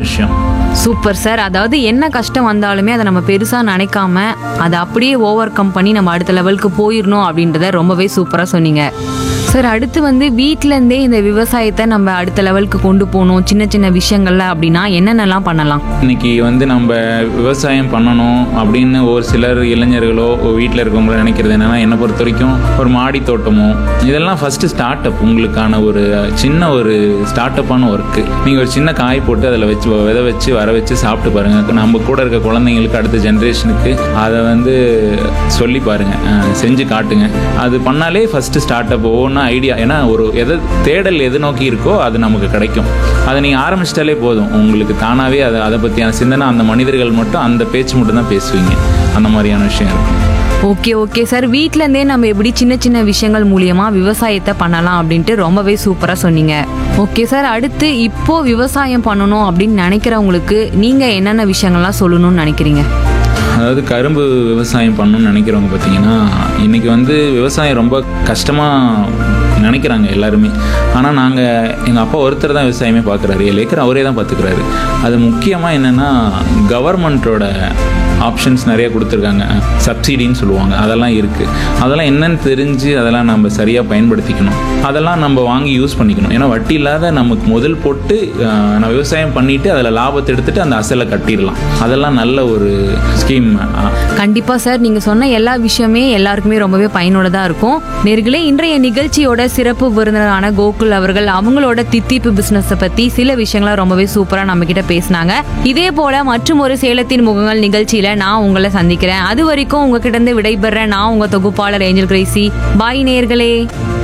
விஷயம் super sir அதாவது என்ன கஷ்டம் வந்தாலுமே அதை நம்ம பெருசா நினைக்காம அதை அப்படியே ஓவர் கம் பண்ணி நம்ம அடுத்த லெவலுக்கு போயிடணும் அப்படின்றத ரொம்பவே சூப்பரா சொன்னீங்க சார் அடுத்து வந்து வீட்ல இருந்தே இந்த விவசாயத்தை நம்ம அடுத்த லெவலுக்கு கொண்டு போகணும் சின்ன சின்ன விஷயங்கள்ல அப்படின்னா என்னென்னலாம் பண்ணலாம் இன்னைக்கு வந்து நம்ம விவசாயம் பண்ணணும் அப்படின்னு ஒரு சிலர் இளைஞர்களோ வீட்டில் இருக்கவங்களோ நினைக்கிறது என்னன்னா என்னை பொறுத்த வரைக்கும் ஒரு மாடி தோட்டமோ இதெல்லாம் ஃபஸ்ட்டு ஸ்டார்ட் அப் உங்களுக்கான ஒரு சின்ன ஒரு ஸ்டார்ட் அப்பான ஒர்க்கு நீங்கள் ஒரு சின்ன காய் போட்டு அதில் வச்சு விதை வச்சு வர வச்சு சாப்பிட்டு பாருங்கள் நம்ம கூட இருக்க குழந்தைங்களுக்கு அடுத்த ஜென்ரேஷனுக்கு அதை வந்து சொல்லி பாருங்கள் அஹ் செஞ்சு காட்டுங்க அது பண்ணாலே ஃபஸ்ட்டு ஸ்டார்ட் அப் ஒவ்வொன்றா ஐடியா ஏன்னா ஒரு எதை தேடல் எது நோக்கி இருக்கோ அது நமக்கு கிடைக்கும் அதை நீங்கள் ஆரம்பிச்சிட்டாலே போதும் உங்களுக்கு தானாகவே அதை அதை பற்றியான சிந்தனை அந்த மனிதர்கள் மட்டும் அந்த பேச்சு மட்டும் தான் பேசுவீங்க அந்த மாதிரியான விஷயம் இருக்கும் ஓகே ஓகே சார் வீட்ல இருந்தே நம்ம எப்படி சின்ன சின்ன விஷயங்கள் மூலியமா விவசாயத்தை பண்ணலாம் அப்படின்ட்டு ரொம்பவே சூப்பரா சொன்னீங்க ஓகே சார் அடுத்து இப்போ விவசாயம் பண்ணணும் அப்படின்னு நினைக்கிறவங்களுக்கு நீங்க என்னென்ன விஷயங்கள்லாம் சொல்லணும்னு நினைக்கிறீங்க அதாவது கரும்பு விவசாயம் பண்ணணும்னு நினைக்கிறவங்க பார்த்தீங்கன்னா இன்றைக்கி வந்து விவசாயம் ரொம்ப கஷ்டமாக நினைக்கிறாங்க எல்லாருமே ஆனால் நாங்கள் எங்கள் அப்பா ஒருத்தர் தான் விவசாயமே பார்க்குறாரு ஏழு ஏக்கர் அவரே தான் பார்த்துக்கிறாரு அது முக்கியமாக என்னென்னா கவர்மெண்ட்டோட ஆப்ஷன்ஸ் நிறைய கொடுத்துருக்காங்க சப்சிடின்னு சொல்லுவாங்க அதெல்லாம் இருக்குது அதெல்லாம் என்னன்னு தெரிஞ்சு அதெல்லாம் நம்ம சரியாக பயன்படுத்திக்கணும் அதெல்லாம் நம்ம வாங்கி யூஸ் பண்ணிக்கணும் ஏன்னா வட்டி இல்லாத நமக்கு முதல் போட்டு அஹ், நான் விவசாயம் பண்ணிட்டு அதில் லாபத்தை எடுத்துட்டு அந்த அசலை கட்டிடலாம் அதெல்லாம் நல்ல ஒரு ஸ்கீம் கண்டிப்பா சார் நீங்க சொன்ன எல்லா விஷயமே எல்லாருக்குமே ரொம்பவே பயனுள்ளதா இருக்கும் நேர்களே இன்றைய நிகழ்ச்சியோட சிறப்பு விருந்தினரான கோகுல் அவர்கள் அவங்களோட தித்திப்பு பிசினஸ் பத்தி சில விஷயங்களை ரொம்பவே சூப்பரா நம்ம கிட்ட பேசினாங்க இதே போல மற்றும் ஒரு சேலத்தின் முகங்கள் நிகழ்ச்சியில நான் உங்களை சந்திக்கிறேன் அது வரைக்கும் உங்ககிட்ட இருந்து விடைபெறேன் நான் உங்க தொகுப்பாளர் ஏஞ்சல் கிரேசி பாய் நேர்களே